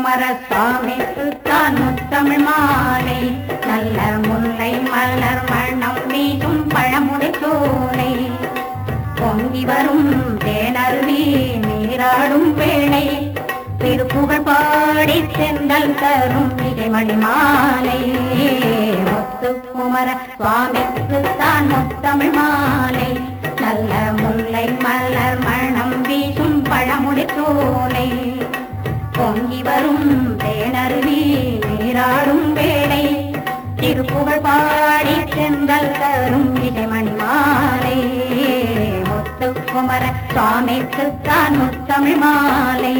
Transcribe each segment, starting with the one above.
குமர சுவாமிக்கு தான் முத்தமிழ் மாலை நல்ல முல்லை மலர் மணம் வீசும் பழமுடை சோலை பொங்கி வரும் தேனருவி நீராடும் வேளை திருப்புகழ் பாடி செந்தல் தரும் விஜயமணி மாலை முத்துக்குமர சுவாமிக்கு தான் முத்தமிழ் மாலை நல்ல முல்லை மலர் மணம் வீசும் பழமுடி சோலை பொங்கி வரும் தேனருவி நீராடும் வேளை திருப்புகழ் பாடி செந்தல் தரும் விஜயமணி மாலை முத்துக்குமர சுவாமிக்கு தான் முத்தமிழ் மாலை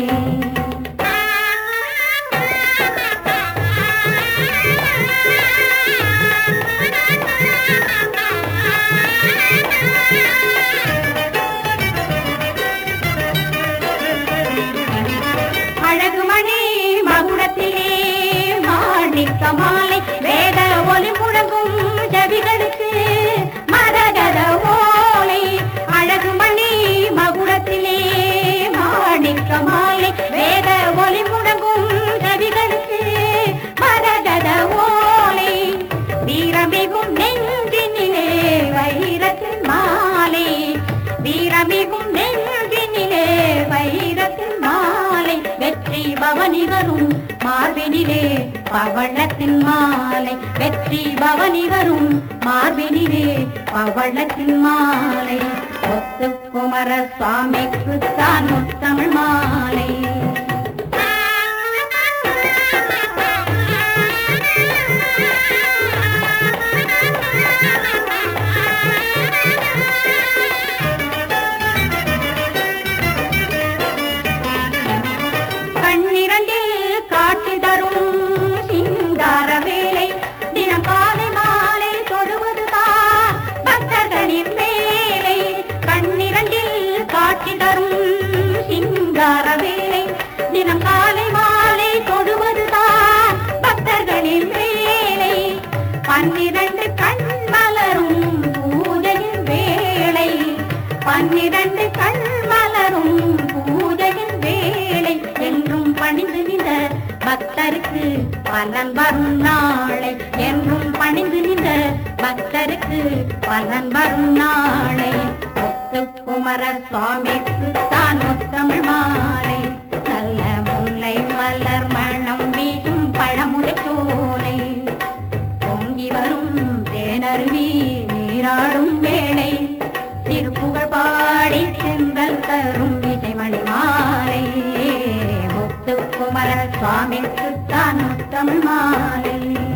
அழகுமணி மகுடத்திலே மாணிக்க மாலை வேத ஒளி முழங்கும் ஜவிகளுக்கு மரகத ஓலை அழகுமணி மகுடத்திலே மாணிக்க மாலை வேத ஒளி முழங்கும் ஜவிகளுக்கு மரகத ஓலை வீரமிகும் நெஞ்சினிலே வைரத்தின் மாலை வீரமிகும் நெஞ்சினிலே வைரத்தின் மாலை வெற்றி பவனி வரும் மார்பினிலே பவளத்தின் மாலை வெற்றி பவனி வரும் மார்பினிலே பவளத்தின் மாலை ஒத்துக்குமர சுவாமிக்கு தான் முத்தமிழ் மாலை கண்ணிரண்டில் காட்சி தரும் சிங்கார வேலை தினம் காலை மாலை தொழுவதுதான் பக்தர்களின் வேலை கண்ணிரண்டில் காட்சி தரும் சிங்கார வேலை தினம் காலை மாலை தொழுவதுதான் பக்தர்களின் வேலை பன்னிரண்டு கண் மலரும் பூஜையின் வேளை பன்னிரண்டு கண் மலரும் பூஜையின் வேளை என்றும் பணிந்து நின்ற பக்தருக்கு பலன் வரும் நாளை என்றும் பணிந்து நின்ற பக்தருக்கு பலன் வரும் நாளை முத்துக்குமர சுவாமிக்கு தான் முத்தமிழ் மாலை நல்ல முல்லை மலர் மணம் வீசும் பழமுறை சோலை பொங்கி வரும் தேனருவி நீராடும் வேளை திருப்புகழ் பாடி செந்தல் தரும் விஜயமணி மாலை முத்துக்குமர சுவாமிக்கு தான் தமிழ் மாலை